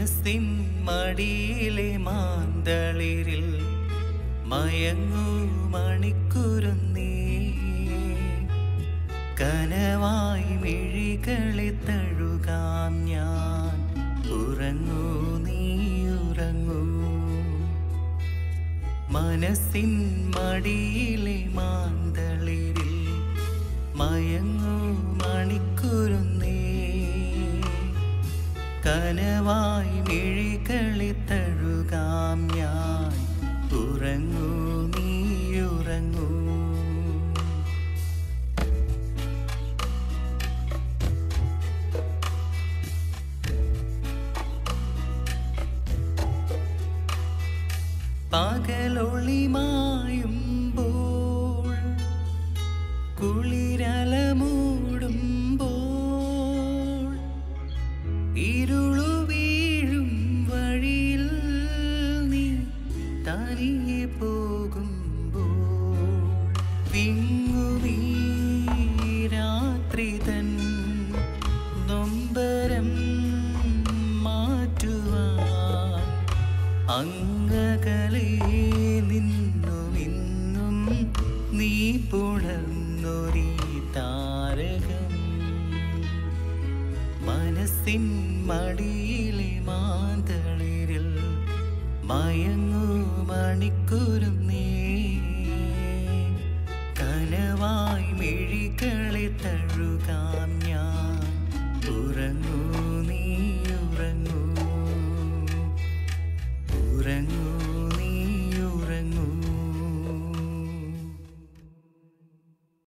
മനസ്സിൻ മടിയിലെ മാന്തളിരിൽ മയങ്ങൂ മണിക്കുരുന്നീ കനവായി മിഴികളെ തഴുകാം ഞാൻ ഉറങ്ങൂ നീ ഉറങ്ങൂ മനസ്സിൻ മടിയിലെ മാന്തളിരിൽ മയങ്ങൂ മണിക്കുരുന്നേ കനവായി മിഴികളെ തഴുകാം ഞാൻ ഉറങ്ങൂ നീ ഉറങ്ങൂ പകലൊളിമായുമ്പോൾ കുളിരല മൂടുമ്പോൾ ഇരുളു വീഴും വഴിയിൽ നീ തനിയെ പോകുമ്പോൾ വിങ്ങുവീ രാത്രി തൻ നൊമ്പരം മാറ്റുവാൻ അംഗകളെ നിന്നും ഇന്നും നീ പുണർന്നൊരീ താരകം മനസ്സിൻ മടിയിലെ മാന്തളിരിൽ മയങ്ങൂ മണിക്കൂറും നീ കനവായി മിഴികളെ തഴുകാം ഞാൻ ഉറങ്ങൂ നീ ഉറങ്ങൂ ഉറങ്ങൂ